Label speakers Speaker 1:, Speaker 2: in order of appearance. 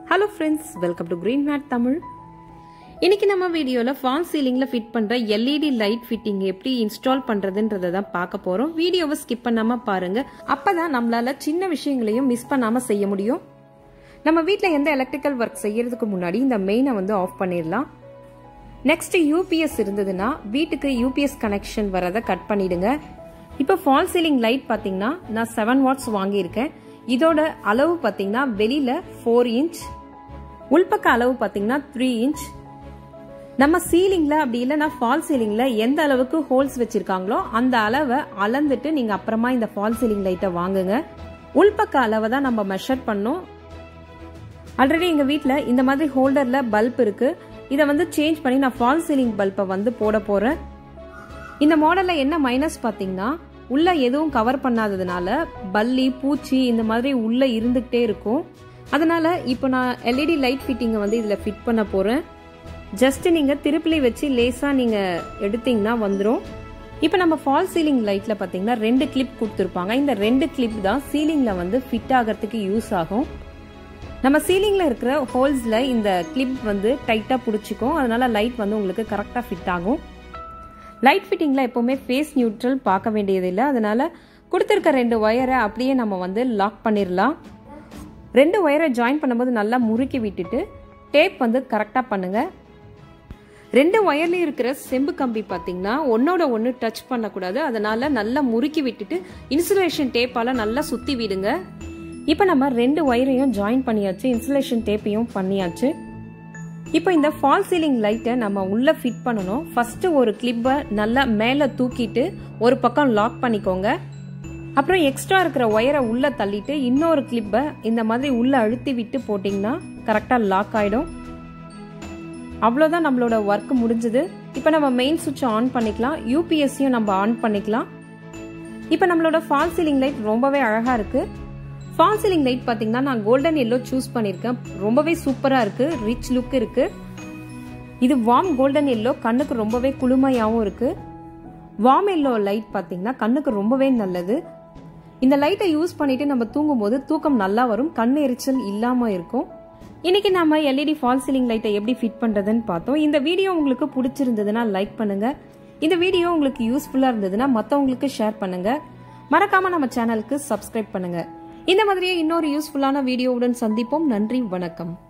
Speaker 1: hello friends welcome to green mate Tamil இன்னைக்கு நம்ம வீடியோவில் ஃபால் சீலிங்கில் ஃபிட் பண்ணுற எல்இடி லைட் ஃபிட்டிங் எப்படி இன்ஸ்டால் பண்ணுறதுன்றதை தான் பார்க்க போகிறோம் வீடியோவை ஸ்கிப் பண்ணாமல் பாருங்க அப்போ தான் நம்மளால சின்ன விஷயங்களையும் மிஸ் பண்ணாமல் செய்ய முடியும் நம்ம வீட்டில் எந்த எலக்ட்ரிக்கல் ஒர்க் செய்யறதுக்கு முன்னாடி இந்த மெயினை வந்து ஆஃப் பண்ணிடலாம் நெக்ஸ்ட் யூபிஎஸ் இருந்ததுன்னா வீட்டுக்கு யூபிஎஸ் கனெக்ஷன் வரதை கட் பண்ணிடுங்க இப்போ ஃபால் சீலிங் லைட் பார்த்தீங்கன்னா நான் செவன் வாட்ஸ் வாங்கியிருக்கேன் இதோட அளவு பார்த்தீங்கன்னா வெளியில ஃபோர் இன்ச் உள்பக்க அளவு பார்த்தீங்கன்னா த்ரீ இன்ச் நம்ம சீலிங்ல அப்படி இல்லைன்னா ஃபால் சீலிங்ல எந்த அளவுக்கு ஹோல்ஸ் வச்சிருக்காங்களோ அந்த அளவை அளந்துட்டு நீங்க அப்புறமா இந்த ஃபால் சீலிங் லைட்டை வாங்குங்க உள்பக்க அளவை தான் நம்ம மெஷர் பண்ணோம் ஆல்ரெடி எங்க வீட்டில் இந்த மாதிரி ஹோல்டர்ல பல்ப் இருக்கு இதை வந்து சேஞ்ச் பண்ணி நான் ஃபால் சீலிங் பல்பை வந்து போட போறேன் இந்த மாடல்ல என்ன மைனஸ் பார்த்தீங்கன்னா உள்ள எதுவும் கவர் பண்ணாததுனால பல்லி பூச்சி இந்த மாதிரி உள்ள இருந்துகிட்டே இருக்கும் அதனால இப்போ நான் எல்இடி லைட் ஃபிட்டிங்கை வந்து இதில் ஃபிட் பண்ண போறேன் ஜஸ்ட் நீங்க திருப்பிலி வச்சு லேசா நீங்க எடுத்தீங்கன்னா வந்துடும் இப்போ நம்ம ஃபால் சீலிங் லைட்ல பார்த்தீங்கன்னா ரெண்டு கிளிப் கொடுத்துருப்பாங்க இந்த ரெண்டு கிளிப் தான் சீலிங்ல வந்து ஃபிட் ஆகிறதுக்கு யூஸ் ஆகும் நம்ம சீலிங்ல இருக்கிற ஹோல்ஸ்ல இந்த கிளிப் வந்து டைட்டா பிடிச்சிக்கும் அதனால லைட் வந்து உங்களுக்கு கரெக்டா ஃபிட் ஆகும் லைட் ஃபிட்டிங்ல எப்பவுமே ஃபேஸ் நியூட்ரல் பார்க்க வேண்டியதில்லை அதனால கொடுத்துருக்க ரெண்டு ஒயரை அப்படியே நம்ம வந்து லாக் பண்ணிடலாம் ரெண்டு ஒயரை ஜாயின் பண்ணும்போது நல்லா முறுக்கி விட்டுட்டு டேப் வந்து கரெக்டாக பண்ணுங்க ரெண்டு ஒயர்லையும் இருக்கிற செம்பு கம்பி பார்த்தீங்கன்னா ஒன்னோட ஒன்று டச் பண்ணக்கூடாது அதனால நல்லா முறுக்கி விட்டுட்டு இன்சுலேஷன் டேப்பால நல்லா சுற்றி விடுங்க இப்போ நம்ம ரெண்டு ஒயரையும் ஜாயின் பண்ணியாச்சு இன்சுலேஷன் டேப்பையும் பண்ணியாச்சு இப்போ இந்த ஃபால் சீலிங் லைட்டை நம்ம உள்ள ஃபிட் பண்ணணும் ஃபர்ஸ்ட் ஒரு கிளிப்பை நல்லா மேலே தூக்கிட்டு ஒரு பக்கம் லாக் பண்ணிக்கோங்க அப்புறம் எக்ஸ்ட்ரா இருக்கிற ஒயரை உள்ள தள்ளிட்டு இன்னொரு கிளிப்பை இந்த மாதிரி உள்ள அழுத்தி விட்டு போட்டிங்கன்னா கரெக்டாக லாக் ஆகிடும் அவ்வளோதான் நம்மளோட ஒர்க் முடிஞ்சது இப்போ நம்ம மெயின் சுவிட்ச் ஆன் பண்ணிக்கலாம் யூபிஎஸ்சியும் நம்ம ஆன் பண்ணிக்கலாம் இப்போ நம்மளோட ஃபால் சீலிங் லைட் ரொம்பவே அழகாக இருக்குது ஃபால் சீலிங் லைட் பார்த்தீங்கன்னா நான் கோல்டன் எல்லோ சூஸ் பண்ணியிருக்கேன் ரொம்பவே சூப்பராக இருக்குது ரிச் லுக் இருக்குது இது வார்ம் கோல்டன் எல்லோ கண்ணுக்கு ரொம்பவே குளுமையாகவும் இருக்குது வார்ம் எல்லோ லைட் பார்த்தீங்கன்னா கண்ணுக்கு ரொம்பவே நல்லது இந்த லைட்டை யூஸ் பண்ணிட்டு நம்ம தூங்கும்போது தூக்கம் நல்லா வரும் கண் எரிச்சல் இல்லாமல் இருக்கும் இன்னைக்கு நாம எல்இடி ஃபால் சீலிங் லைட்டை எப்படி ஃபிட் பண்றதுன்னு பார்த்தோம் இந்த வீடியோ உங்களுக்கு பிடிச்சிருந்ததுன்னா லைக் பண்ணுங்க இந்த வீடியோ உங்களுக்கு யூஸ்ஃபுல்லா இருந்ததுன்னா மற்றவங்களுக்கு ஷேர் பண்ணுங்க மறக்காம நம்ம சேனலுக்கு சப்ஸ்கிரைப் பண்ணுங்க இந்த மாதிரியே இன்னொரு யூஸ்ஃபுல்லான வீடியோவுடன் சந்திப்போம் நன்றி வணக்கம்